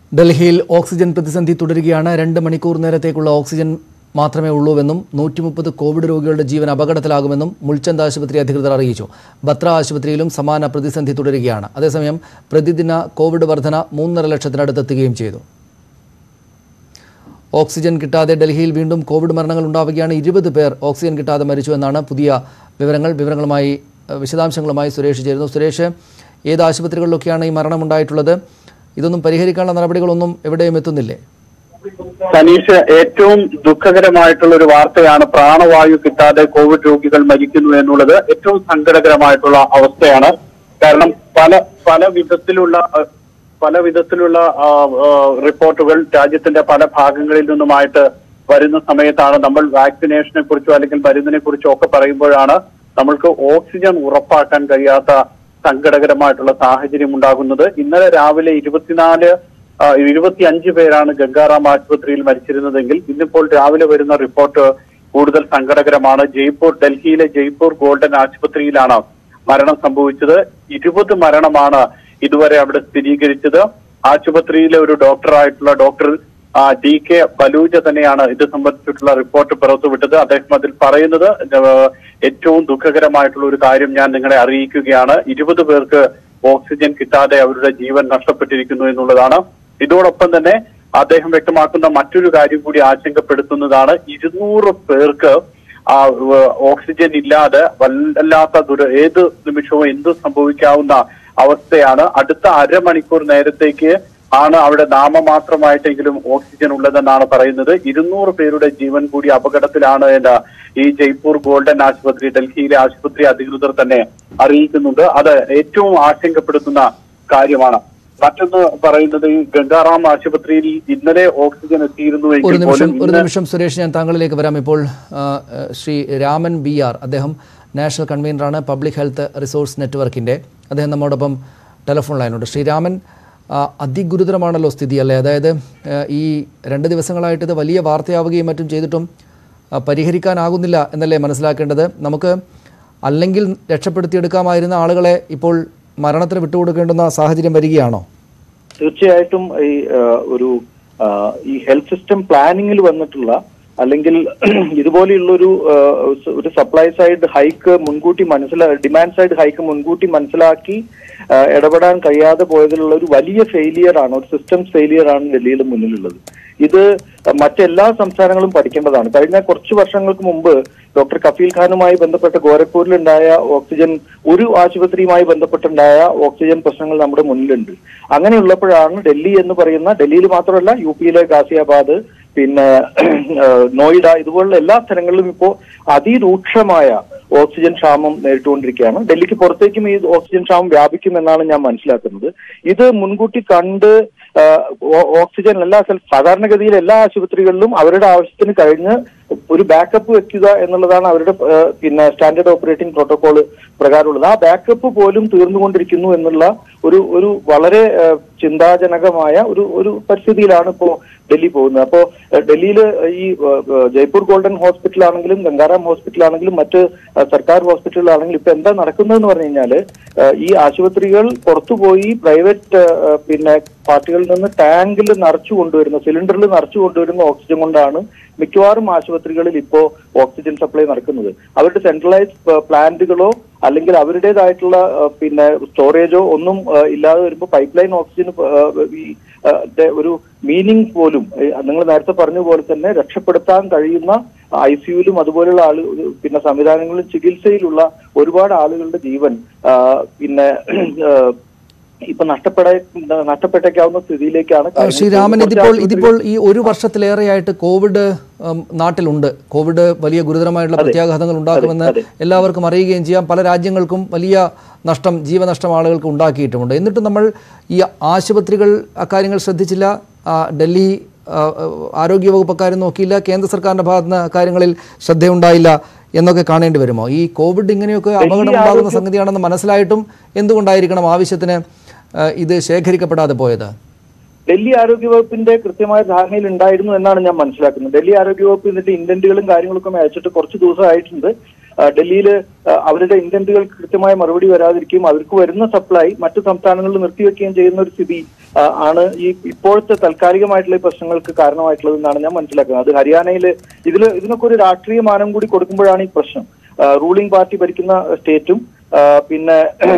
ഡൽഹിയിൽ ഓക്സിജൻ പ്രതിസന്ധി തുടരുകയാണ് രണ്ട് മണിക്കൂർ നേരത്തേക്കുള്ള ഓക്സിജൻ മാത്രമേ ഉള്ളൂവെന്നും നൂറ്റി മുപ്പത് കോവിഡ് രോഗികളുടെ ജീവൻ അപകടത്തിലാകുമെന്നും മുൾച്ചന്ദ് ആശുപത്രി അധികൃതർ അറിയിച്ചു ബത്ര ആശുപത്രിയിലും സമാന പ്രതിസന്ധി തുടരുകയാണ് അതേസമയം പ്രതിദിന കോവിഡ് വർധന മൂന്നര ലക്ഷത്തിനടുത്തെത്തുകയും ചെയ്തു ഓക്സിജൻ കിട്ടാതെ ഡൽഹിയിൽ വീണ്ടും കോവിഡ് മരണങ്ങൾ ഉണ്ടാവുകയാണ് ഇരുപത് പേർ ഓക്സിജൻ കിട്ടാതെ മരിച്ചു എന്നാണ് പുതിയ വിവരങ്ങൾ വിവരങ്ങളുമായി ഏഹ്, വിശദാംശങ്ങളുമായി സുരേഷ് ചേരുന്നു സുരേഷ് ഏത് ആശുപത്രികളിലൊക്കെയാണ് ഈ മരണമുണ്ടായിട്ടുള്ളത് ഇതൊന്നും പരിഹരിക്കാനുള്ള നടപടികളൊന്നും എവിടെയും എത്തുന്നില്ലേ സനീഷ് ഏറ്റവും ദുഃഖകരമായിട്ടുള്ള ഒരു വാർത്തയാണ് പ്രാണവായു കിട്ടാതെ കോവിഡ് രോഗികൾ മരിക്കുന്നു എന്നുള്ളത് ഏറ്റവും സങ്കടകരമായിട്ടുള്ള അവസ്ഥയാണ് കാരണം പല പല വിധത്തിലുള്ള അഹ്, പല വിധത്തിലുള്ള ആ, ആ, റിപ്പോർട്ടുകൾ രാജ്യത്തിന്റെ പല ഭാഗങ്ങളിൽ നിന്നുമായിട്ട് വരുന്ന സമയത്താണ് നമ്മൾ വാക്സിനേഷനെ കുറിച്ചോ അല്ലെങ്കിൽ മരുന്നിനെ കുറിച്ചോ ഒക്കെ പറയുമ്പോഴാണ് നമ്മൾക്ക് ഓക്സിജൻ ഉറപ്പാക്കാൻ കഴിയാത്ത സങ്കടകരമായിട്ടുള്ള സാഹചര്യം ഉണ്ടാകുന്നത് ഇന്നലെ രാവിലെ ഇരുപത്തിനാല് ആ, ഇരുപത്തിയഞ്ച് പേരാണ് ഗംഗാറാം ആശുപത്രിയിൽ മരിച്ചിരുന്നതെങ്കിൽ ഇന്നിപ്പോൾ രാവിലെ വരുന്ന റിപ്പോർട്ട് കൂടുതൽ സങ്കടകരമാണ് ജയ്പൂർ ഡൽഹിയിലെ ജയ്പൂർ ഗോൾഡൻ ആശുപത്രിയിലാണ് മരണം സംഭവിച്ചത് ഇരുപത് മരണമാണ് ഇതുവരെ അവിടെ സ്ഥിരീകരിച്ചത് ആശുപത്രിയിലെ ഒരു ഡോക്ടറായിട്ടുള്ള ഡോക്ടർ ആ, ഡി കെ ബലൂജ തന്നെയാണ് ഇത് സംബന്ധിച്ചിട്ടുള്ള റിപ്പോർട്ട് പുറത്തുവിട്ടത് അദ്ദേഹം അതിൽ പറയുന്നത് ഏഹ്, ഏറ്റവും ദുഃഖകരമായിട്ടുള്ള ഒരു കാര്യം ഞാൻ നിങ്ങളെ അറിയിക്കുകയാണ് ഇരുപത് പേർക്ക് ഓക്സിജൻ കിട്ടാതെ അവരുടെ ജീവൻ നഷ്ടപ്പെട്ടിരിക്കുന്നു എന്നുള്ളതാണ് ഇതോടൊപ്പം തന്നെ അദ്ദേഹം വ്യക്തമാക്കുന്ന മറ്റൊരു കാര്യം കൂടി ആശങ്കപ്പെടുത്തുന്നതാണ് ഇരുന്നൂറ് പേർക്ക് ആ ഏഹ്, ഓക്സിജൻ ഇല്ലാതെ വല്ലാത്ത ദുര ഏത് നിമിഷവും എന്ത് സംഭവിക്കാവുന്ന അവസ്ഥയാണ് അടുത്ത അരമണിക്കൂർ നേരത്തേക്ക് ആണ് അവിടെ നാമമാത്രമായിട്ടെങ്കിലും ഓക്സിജൻ ഉള്ളതെന്നാണ് പറയുന്നത് ഇരുന്നൂറ് പേരുടെ ജീവൻ കൂടി അപകടത്തിലാണ് എന്ന് ഈ ജയ്പൂർ ഗോൾഡൻ ആശുപത്രി ഡൽഹിയിലെ ആശുപത്രി അധികൃതർ തന്നെ അറിയിക്കുന്നുണ്ട് അത് ഏറ്റവും ആശങ്കപ്പെടുത്തുന്ന കാര്യമാണ് മറ്റൊന്ന് പറയുന്നത് ഈ ഗംഗാറാം ആശുപത്രിയിൽ ഇന്നലെ ഓക്സിജൻ ഒരു എത്തിയിരുന്നുവെങ്കിൽ നിമിഷം പോലും ഒരു ഇന്ന് നിമിഷം സുരേഷ് ഞാൻ താങ്കളിലേക്ക് വരാം ഇപ്പോൾ ആ, ആ, ശ്രീ രാമൻ ബി ആർ അദ്ദേഹം നാഷണൽ കൺവീനറാണ് പബ്ലിക് ഹെൽത്ത് റിസോഴ്സ് നെറ്റ്വർക്കിൻ്റെ അദ്ദേഹം നമ്മോടൊപ്പം ടെലിഫോൺ ലൈനുണ്ട് ശ്രീ രാമൻ ആ, അതിഗുരുതരമാണല്ലോ സ്ഥിതി അല്ലേ അതായത് ആ, ഈ രണ്ട് ദിവസങ്ങളായിട്ട് ഇത് വലിയ വാർത്തയാവുകയും മറ്റും ചെയ്തിട്ടും ആ, പരിഹരിക്കാനാകുന്നില്ല എന്നല്ലേ മനസ്സിലാക്കേണ്ടത് നമുക്ക് അല്ലെങ്കിൽ രക്ഷപ്പെടുത്തിയെടുക്കാമായിരുന്ന ആളുകളെ ഇപ്പോൾ മരണത്തിന് വിട്ടുകൊടുക്കേണ്ടുന്ന സാഹചര്യം വരികയാണോ തീർച്ചയായിട്ടും ഈ ആ, ഒരു ആ, ഈ ഹെൽത്ത് സിസ്റ്റം പ്ലാനിങ്ങിൽ വന്നിട്ടുള്ള അല്ലെങ്കിൽ ഇതുപോലെയുള്ള ഒരു ആ, ഒരു സപ്ലൈ സൈഡ് ഹൈക്ക് മുൻകൂട്ടി മനസ്സിലാ ഡിമാൻഡ് സൈഡ് ഹൈക്ക് മുൻകൂട്ടി മനസ്സിലാക്കി ആ, ഇടപെടാൻ കഴിയാതെ പോയതിലുള്ള ഒരു വലിയ ഫെയിലിയർ ആണ് ഒരു സിസ്റ്റം ഫെയിലിയർ ആണ് ഡൽഹിയുടെ മുന്നിലുള്ളത് ഇത് മറ്റെല്ലാ സംസ്ഥാനങ്ങളും പഠിക്കേണ്ടതാണ് കഴിഞ്ഞ കുറച്ച് വർഷങ്ങൾക്ക് മുമ്പ് ഡോക്ടർ കഫീൽ ഖാനുമായി ബന്ധപ്പെട്ട് ഗോരഖ്പൂരിലുണ്ടായ ഓക്സിജൻ ഒരു ആശുപത്രിയുമായി ബന്ധപ്പെട്ടുണ്ടായ ഓക്സിജൻ പ്രശ്നങ്ങൾ നമ്മുടെ മുന്നിലുണ്ട് അങ്ങനെയുള്ളപ്പോഴാണ് ഡൽഹി എന്ന് പറയുന്ന ഡൽഹിയിൽ മാത്രമല്ല യു പിയിലെ ഗാസിയാബാദ് പിന്നെ ഏഹ്, നോയിഡ ഇതുപോലുള്ള എല്ലാ സ്ഥലങ്ങളിലും ഇപ്പോൾ അതിരൂക്ഷമായ ഓക്സിജൻ ക്ഷാമം നേരിട്ടുകൊണ്ടിരിക്കുകയാണ് ഡൽഹിക്ക് പുറത്തേക്കും ഈ ഓക്സിജൻ ക്ഷാമം വ്യാപിക്കുമെന്നാണ് ഞാൻ മനസ്സിലാക്കുന്നത് ഇത് മുൻകൂട്ടി കണ്ട് ആ, ഓ- ഓക്സിജൻ എല്ലാ സ്ഥല- സാധാരണഗതിയിൽ എല്ലാ ആശുപത്രികളിലും അവരുടെ ആവശ്യത്തിന് കഴിഞ്ഞ് ഒരു ബാക്കപ്പ് വെക്കുക എന്നുള്ളതാണ് അവരുടെ ആ, പിന്നെ സ്റ്റാൻഡേർഡ് ഓപ്പറേറ്റിംഗ് പ്രോട്ടോകോൾ പ്രകാരമുള്ളത് ആ ബാക്കപ്പ് പോലും തീർന്നുകൊണ്ടിരിക്കുന്നു എന്നുള്ള ഒരു ഒരു വളരെ ആ, ചിന്താജനകമായ ഒരു ഒരു പരിസ്ഥിതിയിലാണ് ഇപ്പോ ഡൽഹി പോകുന്നത് അപ്പോ ഡൽഹിയിൽ ഈ ആ, ആ, ജയ്പൂർ ഗോൾഡൻ ഹോസ്പിറ്റൽ ആണെങ്കിലും ഗംഗാറാം ഹോസ്പിറ്റൽ ആണെങ്കിലും മറ്റ് ആ, സർക്കാർ ഹോസ്പിറ്റലുകളാണെങ്കിലും ഇപ്പൊ എന്താ നടക്കുന്നതെന്ന് പറഞ്ഞു കഴിഞ്ഞാല് ആ, ഈ ആശുപത്രികൾ പുറത്തുപോയി പ്രൈവറ്റ് ആ, പിന്നെ പാർട്ടികളിൽ നിന്ന് ടാങ്കിൽ നിറച്ചു കൊണ്ടുവരുന്ന സിലിണ്ടറിൽ നിറച്ചു കൊണ്ടുവരുന്ന ഓക്സിജൻ കൊണ്ടാണ് മിക്കവാറും ആശുപത്രികളിൽ ഇപ്പോ ഓക്സിജൻ സപ്ലൈ നടക്കുന്നത് അവരുടെ സെൻട്രലൈസ് പ്ലാന്റുകളോ അല്ലെങ്കിൽ അവരുടേതായിട്ടുള്ള ആ, പിന്നെ സ്റ്റോറേജോ ഒന്നും ആ, ഇല്ലാതെ വരുമ്പോൾ പൈപ്പ് ലൈൻ ഓക്സിജൻ ഈ ആ, ടെ ഒരു മീനിങ് പോലും നിങ്ങൾ നേരത്തെ പറഞ്ഞ പോലെ തന്നെ രക്ഷപ്പെടുത്താൻ കഴിയുന്ന ഐ സിയുലും അതുപോലുള്ള ആളു പിന്നെ സംവിധാനങ്ങളിലും ചികിത്സയിലുള്ള ഒരുപാട് ആളുകളുടെ ജീവൻ ആ, പിന്നെ ആ, ഇപ്പൊ നഷ്ടപ്പെട നഷ്ടപ്പെട്ടേക്കാവുന്ന സ്ഥിതിയിലേക്കാണ് കാര്യങ്ങൾ ശ്രീരാമൻ പോകുന്നത്. ഇതിപ്പോൾ കുറച്ച് ഇതിപ്പോൾ ഈ ഒരു വർഷത്തിലേറെയായിട്ട് കോവിഡ് ഉം, നാട്ടിലുണ്ട് കോവിഡ് വലിയ ഗുരുതരമായിട്ടുള്ള പ്രത്യാഘാതങ്ങൾ ഉണ്ടാക്കുമെന്ന് അതെ. എല്ലാവർക്കും അറിയുകയും ചെയ്യാം പല രാജ്യങ്ങൾക്കും വലിയ നഷ്ടം ജീവനഷ്ടം ആളുകൾക്ക് ഉണ്ടാക്കിയിട്ടുമുണ്ട് എന്നിട്ടും നമ്മൾ ഈ ആശുപത്രികൾ അക്കാര്യങ്ങൾ ശ്രദ്ധിച്ചില്ല ആ, ഡൽഹി ആ, ആരോഗ്യവകുപ്പ് അക്കാര്യം നോക്കിയില്ല കേന്ദ്ര സർക്കാരിന്റെ ഭാഗത്ത് നിന്ന് കാര്യങ്ങളിൽ ശ്രദ്ധയുണ്ടായില്ല എന്നൊക്കെ കാണേണ്ടി വരുമോ ഈ കോവിഡ് ഇങ്ങനെയൊക്കെ അപകടം ഉണ്ടാകുന്ന സംഗതിയാണെന്ന് മനസ്സിലായിട്ടും എന്തുകൊണ്ടായിരിക്കണം ആവശ്യത്തിന് ആ, ഇത് ശേഖരിക്കപ്പെടാതെ പോയത് ഡൽഹി ആരോഗ്യവകുപ്പിന്റെ കൃത്യമായ ധാരണയിൽ ഉണ്ടായിരുന്നു എന്നാണ് ഞാൻ മനസ്സിലാക്കുന്നത് ഡൽഹി ആരോഗ്യവകുപ്പ് ഇതിന്റെ ഇന്റന്റുകളും കാര്യങ്ങളൊക്കെ അയച്ചിട്ട് കുറച്ച് ദിവസമായിട്ടുണ്ട് ഡൽഹിയിൽ അവരുടെ ഇന്റന്റുകൾക്ക് കൃത്യമായ മറുപടി വരാതിരിക്കുകയും അവർക്ക് വരുന്ന സപ്ലൈ മറ്റു സംസ്ഥാനങ്ങളിൽ നിർത്തിവെക്കുകയും ചെയ്യുന്ന ഒരു സ്ഥിതി ആ, ആണ് ഈ ഇപ്പോഴത്തെ താൽക്കാലികമായിട്ടുള്ള ഈ പ്രശ്നങ്ങൾക്ക് കാരണമായിട്ടുള്ളത് എന്നാണ് ഞാൻ മനസ്സിലാക്കുന്നത് അത് ഹരിയാനയിൽ ഇതിൽ ഇതിനൊക്കെ ഒരു രാഷ്ട്രീയ മാനം കൂടി കൊടുക്കുമ്പോഴാണ് ഈ പ്രശ്നം റൂളിംഗ് പാർട്ടി ഭരിക്കുന്ന സ്റ്റേറ്റും ആ, പിന്നെ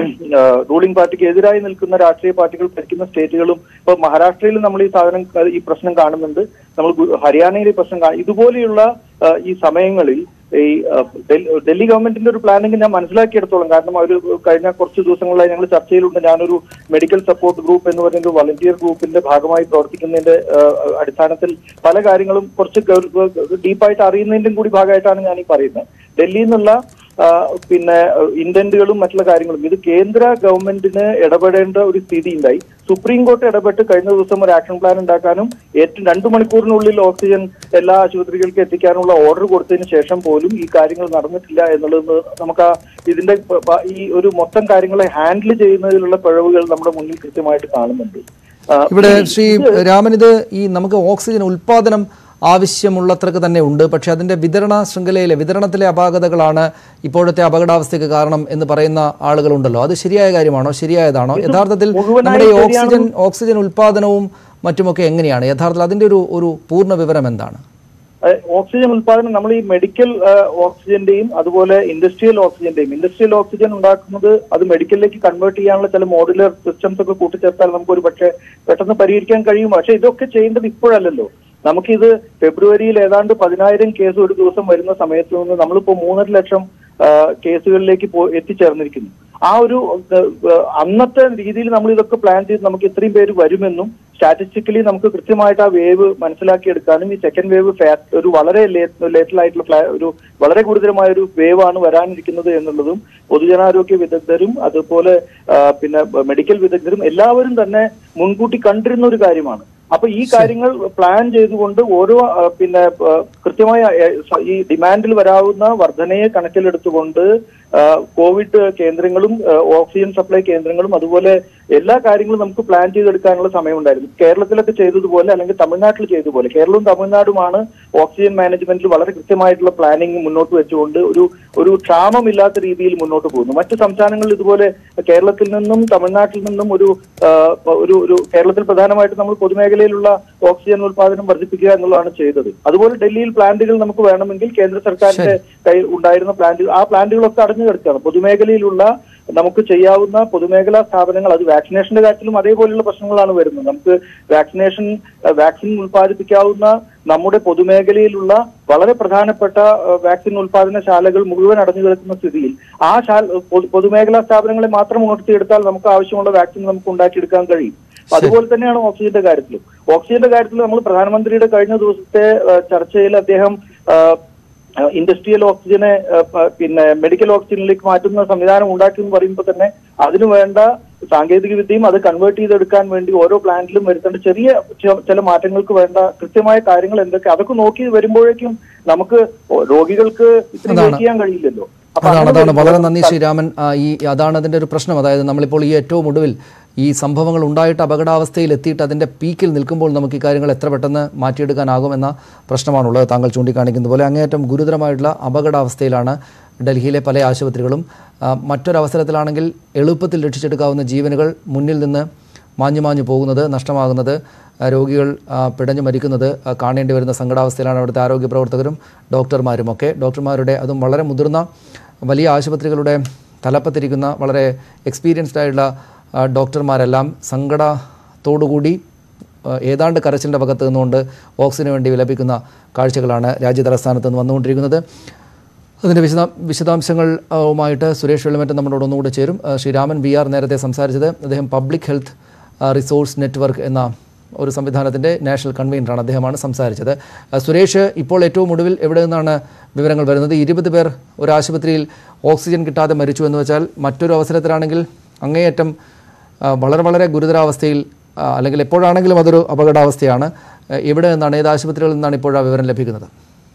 റൂളിംഗ് പാർട്ടിക്ക് എതിരായി നിൽക്കുന്ന രാഷ്ട്രീയ പാർട്ടികൾ ഭരിക്കുന്ന സ്റ്റേറ്റുകളും ഇപ്പൊ മഹാരാഷ്ട്രയിൽ നമ്മൾ ഈ സാധനം ഈ പ്രശ്നം കാണുന്നുണ്ട് നമ്മൾ ഗു- ഹരിയാനയിൽ ഈ പ്രശ്നം കാണും ഇതുപോലെയുള്ള ആ, ഈ സമയങ്ങളിൽ ഈ ആ, ഡൽ- ഡൽഹി ഗവൺമെന്റിന്റെ ഒരു പ്ലാനിങ് ഞാൻ മനസ്സിലാക്കിയെടുത്തോളം കാരണം അവർ കഴിഞ്ഞ കുറച്ച് ദിവസങ്ങളായി ഞങ്ങൾ ചർച്ചയിലുണ്ട് ഞാനൊരു മെഡിക്കൽ സപ്പോർട്ട് ഗ്രൂപ്പ് എന്ന് പറയുന്ന ഒരു വളണ്ടിയർ ഗ്രൂപ്പിന്റെ ഭാഗമായി പ്രവർത്തിക്കുന്നതിന്റെ ആ, അടിസ്ഥാനത്തിൽ പല കാര്യങ്ങളും കുറച്ച് ഡീപ്പായിട്ട് അറിയുന്നതിന്റെയും കൂടി ഭാഗമായിട്ടാണ് ഞാൻ ഈ പറയുന്നത് ഡൽഹിയിൽ നിന്നുള്ള ആ, പിന്നെ ഇന്റന്റുകളും മറ്റുള്ള കാര്യങ്ങളും ഇത് കേന്ദ്ര ഗവൺമെന്റിന് ഇടപെടേണ്ട ഒരു സ്ഥിതി ഉണ്ടായി സുപ്രീം കോർട്ട് ഇടപെട്ട് കഴിഞ്ഞ ദിവസം ഒരു ആക്ഷൻ പ്ലാൻ ഉണ്ടാക്കാനും ഏറ്റവും രണ്ടു മണിക്കൂറിനുള്ളിൽ ഓക്സിജൻ എല്ലാ ആശുപത്രികൾക്ക് എത്തിക്കാനുള്ള ഓർഡർ കൊടുത്തതിന് ശേഷം പോലും ഈ കാര്യങ്ങൾ നടന്നിട്ടില്ല എന്നുള്ളത് നമുക്ക് ആ ഇതിന്റെ പ- പ- ഈ ഒരു മൊത്തം കാര്യങ്ങളെ ഹാൻഡിൽ ചെയ്യുന്നതിലുള്ള പിഴവുകൾ നമ്മുടെ മുന്നിൽ കൃത്യമായിട്ട് കാണുന്നുണ്ട് ആ, ഇവിടെ ശ്രീ രാമൻ ഇത് ഈ നമുക്ക് ഓക്സിജൻ ഉൽപാദനം ആവശ്യമുള്ളത്രക്ക് തന്നെ ഉണ്ട് പക്ഷെ അതിന്റെ വിതരണ ശൃംഖലയിലെ വിതരണത്തിലെ അപാകതകളാണ് ഇപ്പോഴത്തെ അപകടാവസ്ഥയ്ക്ക് കാരണം എന്ന് പറയുന്ന ആളുകളുണ്ടല്ലോ അത് ശരിയായ കാര്യമാണോ ശരിയായതാണോ യഥാർത്ഥത്തിൽ മുഴുവനായി നമ്മുടെ ഈ ഓക്സിജൻ ഓക്സിജൻ ഉൽപാദനവും മറ്റുമൊക്കെ എങ്ങനെയാണ് യഥാർത്ഥത്തിൽ അതിന്റെ ഒരു ഒരു പൂർണ്ണ വിവരം എന്താണ് ഏഹ് ഓക്സിജൻ ഉൽപാദനം നമ്മൾ ഈ മെഡിക്കൽ ഏഹ് ഓക്സിജന്റെയും അതുപോലെ ഇൻഡസ്ട്രിയൽ ഓക്സിജന്റെയും ഇൻഡസ്ട്രിയൽ ഓക്സിജൻ ഉണ്ടാക്കുന്നത് അത് മെഡിക്കലിലേക്ക് കൺവേർട്ട് ചെയ്യാനുള്ള ചില മോഡുലർ സിസ്റ്റംസ് ഒക്കെ കൂട്ടിച്ചേർത്താൽ നമുക്ക് ഒരു പക്ഷേ പെട്ടെന്ന് പരിഹരിക്കാൻ കഴിയും പക്ഷെ ഇതൊക്കെ ചെയ്യേണ്ടത് ഇപ്പോഴല്ലല്ലോ നമുക്കിത് ഫെബ്രുവരിയിൽ ഏതാണ്ട് പതിനായിരം കേസ് ഒരു ദിവസം വരുന്ന സമയത്ത് നിന്ന് നമ്മളിപ്പോ മൂന്നര ലക്ഷം ആ, കേസുകളിലേക്ക് പോ എത്തിച്ചേർന്നിരിക്കുന്നു ആ ഒരു ഏഹ്, ഏഹ്, അന്നത്തെ രീതിയിൽ നമ്മൾ ഇതൊക്കെ പ്ലാൻ ചെയ്ത് നമുക്ക് ഇത്രയും പേര് വരുമെന്നും സ്റ്റാറ്റിസ്റ്റിക്കലി നമുക്ക് കൃത്യമായിട്ട് ആ വേവ് മനസ്സിലാക്കിയെടുക്കാനും ഈ സെക്കൻഡ് വേവ് ഒരു വളരെ ലേറ്റൽ ആയിട്ടുള്ള ഫ്ലാ- ഒരു വളരെ ഗുരുതരമായ ഒരു വേവ് ആണ് വരാനിരിക്കുന്നത് എന്നുള്ളതും പൊതുജനാരോഗ്യ വിദഗ്ധരും അതുപോലെ ആ, പിന്നെ മെഡിക്കൽ വിദഗ്ധരും എല്ലാവരും തന്നെ മുൻകൂട്ടി കണ്ടിരുന്ന ഒരു കാര്യമാണ് അപ്പൊ ഈ കാര്യങ്ങൾ പ്ലാൻ ചെയ്തുകൊണ്ട് ഓരോ ആ, പിന്നെ ആ, കൃത്യമായ ആ, സ- ഈ ഡിമാൻഡിൽ വരാവുന്ന വർധനയെ കണക്കിലെടുത്തുകൊണ്ട് ആ, കോവിഡ് കേന്ദ്രങ്ങളും ആ, ഓക്സിജൻ സപ്ലൈ കേന്ദ്രങ്ങളും അതുപോലെ എല്ലാ കാര്യങ്ങളും നമുക്ക് പ്ലാൻ ചെയ്തെടുക്കാനുള്ള സമയമുണ്ടായിരുന്നു കേരളത്തിലൊക്കെ ചെയ്തതുപോലെ അല്ലെങ്കിൽ തമിഴ്നാട്ടിൽ ചെയ്തതുപോലെ കേരളവും തമിഴ്നാടുമാണ് ഓക്സിജൻ മാനേജ്മെന്റിൽ വളരെ കൃത്യമായിട്ടുള്ള പ്ലാനിങ് മുന്നോട്ട് വെച്ചുകൊണ്ട് ഒരു ഒരു ക്ഷാമമില്ലാത്ത രീതിയിൽ മുന്നോട്ട് പോകുന്നു മറ്റ് സംസ്ഥാനങ്ങളിൽ ഇതുപോലെ കേരളത്തിൽ നിന്നും തമിഴ്നാട്ടിൽ നിന്നും ഒരു ആ, ഒരു ഒരു കേരളത്തിൽ പ്രധാനമായിട്ട് നമ്മൾ പൊതുമേഖലയിലുള്ള ഓക്സിജൻ ഉൽപാദനം വർദ്ധിപ്പിക്കുക എന്നുള്ളതാണ് ചെയ്തത് അതുപോലെ ഡൽഹിയിൽ പ്ലാന്റുകൾ നമുക്ക് വേണമെങ്കിൽ കേന്ദ്ര സർക്കാരിന്റെ കൈ ഉണ്ടായിരുന്ന പ്ലാന്റുകൾ ആ പ്ലാന്റുകളൊക്കെ അടഞ്ഞു കിടക്കുകയാണ് പൊതുമേഖലയിലുള്ള നമുക്ക് ചെയ്യാവുന്ന പൊതുമേഖലാ സ്ഥാപനങ്ങൾ അത് വാക്സിനേഷന്റെ കാര്യത്തിലും അതേപോലെയുള്ള പ്രശ്നങ്ങളാണ് വരുന്നത് നമുക്ക് വാക്സിനേഷൻ അഹ് വാക്സിൻ ഉൽപ്പാദിപ്പിക്കാവുന്ന നമ്മുടെ പൊതുമേഖലയിലുള്ള വളരെ പ്രധാനപ്പെട്ട അഹ് വാക്സിൻ ഉൽപാദനശാലകൾ മുഴുവൻ അടഞ്ഞു കിടക്കുന്ന സ്ഥിതിയിൽ ആ ശാല പൊതു- പൊതുമേഖലാ സ്ഥാപനങ്ങളെ മാത്രം ഉണർത്തിയെടുത്താൽ നമുക്ക് ആവശ്യമുള്ള വാക്സിൻ നമുക്ക് ഉണ്ടാക്കിയെടുക്കാൻ കഴിയും അപ്പൊ അതുപോലെ തന്നെയാണ് ഓക്സിജന്റെ കാര്യത്തിലും ഓക്സിജന്റെ കാര്യത്തിൽ നമ്മൾ പ്രധാനമന്ത്രിയുടെ കഴിഞ്ഞ ദിവസത്തെ അഹ് ചർച്ചയിൽ അദ്ദേഹം അഹ് ഇൻഡസ്ട്രിയൽ ഓക്സിജനെ അഹ് പ- പിന്നെ മെഡിക്കൽ ഓക്സിജനിലേക്ക് മാറ്റുന്ന സംവിധാനം ഉണ്ടാക്കി എന്ന് പറയുമ്പോൾ തന്നെ അതിനു വേണ്ട സാങ്കേതിക വിദ്യയും അത് കൺവേർട്ട് ചെയ്തെടുക്കാൻ വേണ്ടി ഓരോ പ്ലാന്റിലും വരുത്തേണ്ട ചെറിയ ചെ- ചില മാറ്റങ്ങൾക്ക് വേണ്ട കൃത്യമായ കാര്യങ്ങൾ എന്തൊക്കെ അതൊക്കെ നോക്കി വരുമ്പോഴേക്കും നമുക്ക് രോഗികൾക്ക് ഇത്രയും അതാണ്. വെയിറ്റ് ചെയ്യാൻ കഴിയില്ലല്ലോ അപ്പൊ അതാണ് അങ്ങനെ അതാണ് വളരെ വരുമ്പോൾ നന്ദി ശ്രീരാമൻ ആ, ഈ അതാണ് അതിൻ്റെ ഒരു പ്രശ്നം അതായത് നമ്മളിപ്പോൾ ഈ ഏറ്റവും ഒടുവിൽ ഈ സംഭവങ്ങൾ ഉണ്ടായിട്ട് അപകടാവസ്ഥയിൽ എത്തിയിട്ട് അതിൻ്റെ പീക്കിൽ നിൽക്കുമ്പോൾ നമുക്ക് ഈ കാര്യങ്ങൾ എത്ര പെട്ടെന്ന് മാറ്റിയെടുക്കാനാകുമെന്ന പ്രശ്നമാണുള്ളത് താങ്കൾ ചൂണ്ടിക്കാണിക്കുന്ന പോലെ അങ്ങേയറ്റം ഗുരുതരമായിട്ടുള്ള അപകടാവസ്ഥയിലാണ് ഡൽഹിയിലെ പല ആശുപത്രികളും ആ, മറ്റൊരവസരത്തിലാണെങ്കിൽ എളുപ്പത്തിൽ രക്ഷിച്ചെടുക്കാവുന്ന ജീവനുകൾ മുന്നിൽ നിന്ന് മാഞ്ഞു മാഞ്ഞു പോകുന്നത് നഷ്ടമാകുന്നത് ആ, രോഗികൾ ആ, പിടഞ്ഞു മരിക്കുന്നത് ആ, കാണേണ്ടി വരുന്ന സങ്കടാവസ്ഥയിലാണ് അവിടുത്തെ ആരോഗ്യ പ്രവർത്തകരും ഡോക്ടർമാരും ഒക്കെ ഡോക്ടർമാരുടെ അതും വളരെ മുതിർന്ന വലിയ ആശുപത്രികളുടെ തലപ്പത്തിരിക്കുന്ന വളരെ എക്സ്പീരിയൻസ്ഡ് ആയിട്ടുള്ള ആ, ഡോക്ടർമാരെല്ലാം സങ്കടത്തോടുകൂടി ആ, ഏതാണ്ട് കരച്ചിലിൻ്റെ ഭാഗത്ത് നിന്നുകൊണ്ട് ഓക്സിജന് വേണ്ടി വിലപിക്കുന്ന കാഴ്ചകളാണ് രാജ്യ തലസ്ഥാനത്ത് നിന്ന് വന്നുകൊണ്ടിരിക്കുന്നത് അതിൻ്റെ വിശദ വിശദാംശങ്ങളുമായിട്ട് സുരേഷ് വെള്ളിമറ്റം നമ്മളോട് ഒന്നുകൂടെ ചേരും ആ, ശ്രീ രാമൻ വി ആർ നേരത്തെ സംസാരിച്ചത് അദ്ദേഹം പബ്ലിക് ഹെൽത്ത് ആ, റിസോഴ്സ് നെറ്റ്വർക്ക് എന്ന ഒരു സംവിധാനത്തിൻ്റെ നാഷണൽ കൺവീനറാണ് അദ്ദേഹമാണ് സംസാരിച്ചത് ആ, സുരേഷ് ഇപ്പോൾ ഏറ്റവും ഒടുവിൽ എവിടെ നിന്നാണ് വിവരങ്ങൾ വരുന്നത് ഇരുപത് പേർ ഒരു ആശുപത്രിയിൽ ഓക്സിജൻ കിട്ടാതെ മരിച്ചു എന്ന് വെച്ചാൽ മറ്റൊരു അവസരത്തിലാണെങ്കിൽ അങ്ങേയറ്റം ആ, വളരെ വളരെ ഗുരുതരാവസ്ഥയിൽ ആ, അല്ലെങ്കിൽ എപ്പോഴാണെങ്കിലും അതൊരു അപകടാവസ്ഥയാണ് ആ, എവിടെ നിന്നാണ് ഏത് ആശുപത്രികളിൽ നിന്നാണ് ഇപ്പോൾ ആ വിവരം ലഭിക്കുന്നത്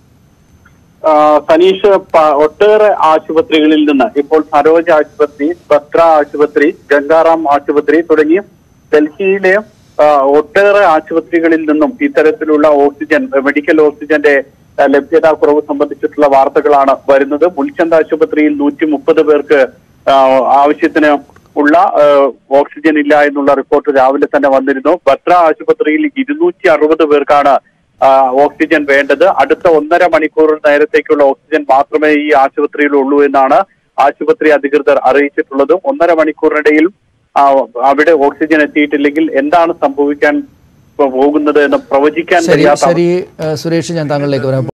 ആ, സനീഷ് പ- ഒട്ടേറെ ആശുപത്രികളിൽ നിന്ന് ഇപ്പോൾ സരോജ ആശുപത്രി ബത്ര ആശുപത്രി ഗംഗാറാം ആശുപത്രി തുടങ്ങി ഡൽഹിയിലെ ആ, ഒട്ടേറെ ആശുപത്രികളിൽ നിന്നും ഇത്തരത്തിലുള്ള ഓക്സിജൻ മെഡിക്കൽ ഓക്സിജന്റെ ആ, ലഭ്യത കുറവ് സംബന്ധിച്ചിട്ടുള്ള വാർത്തകളാണ് വരുന്നത് മുൽച്ചന്ദ് ആശുപത്രിയിൽ നൂറ്റി മുപ്പത് പേർക്ക് ആ, ആവശ്യത്തിന് ഉള്ള ഏഹ്, ഓക്സിജൻ ഇല്ല എന്നുള്ള റിപ്പോർട്ട് രാവിലെ തന്നെ വന്നിരുന്നു ബത്ര ആശുപത്രിയിൽ ഇരുന്നൂറ്റി അറുപത് പേർക്കാണ് ആ, ഓക്സിജൻ വേണ്ടത് അടുത്ത ഒന്നര മണിക്കൂർ നേരത്തേക്കുള്ള ഓക്സിജൻ മാത്രമേ ഈ ആശുപത്രിയിൽ ഉള്ളൂ എന്നാണ് ആശുപത്രി അധികൃതർ അറിയിച്ചിട്ടുള്ളതും ഒന്നര മണിക്കൂറിനിടയിൽ ആ, അവിടെ ഓക്സിജൻ എത്തിയിട്ടില്ലെങ്കിൽ എന്താണ് സംഭവിക്കാൻ പോകുന്നത് എന്ന് പ്രവചിക്കാൻ ശരി കഴിയാത്ത ശരി ഏഹ് സുരേഷ് ഞാൻ താങ്കളിലേക്ക് വരാം